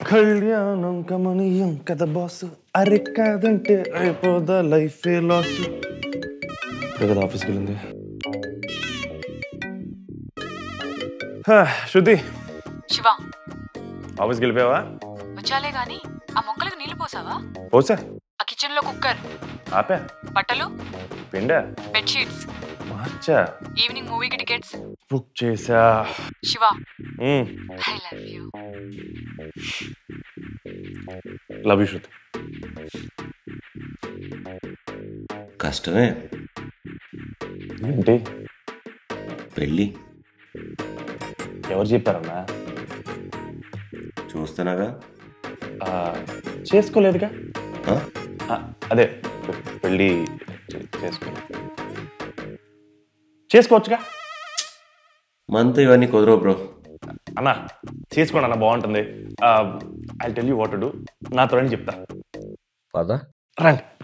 కళ్యాణం కమనీయం కదా బాస్ అరే కాదంటే అయిపోదా లైఫ్ లాస్ కదా ఆఫీస్కి వెళ్ళింది హా, శృతి శివ ఆఫీస్కి వెళ్ళిపోయావా వచ్చాలే గాని ఆ మొక్కలకు నీళ్లు పోసావా పోసా ఆ కిచెన్ లో కుక్కర్ ఆపా బట్టలు పిండా బెడ్షీట్స్ మార్చా ఈవినింగ్ మూవీకి టికెట్స్ బుక్ చేసా శివ మ్మ్. I love you love you Shruti కష్టమే ఏంటి పెళ్ళి ఎవరు చెప్పారన్నా చూస్తున్నాగా ఆ, చేసుకోలేదుగా ఆ? ఆ, అదే పెళ్ళి చే- చేసుకో చేసుకోవచ్చుగా మనతో ఇవన్నీ కుదరవు బ్రో అన్న చేసుకోండి అన్న బాగుంటుంది I tell you what to do నాతో రండి చెప్తా పదా రండి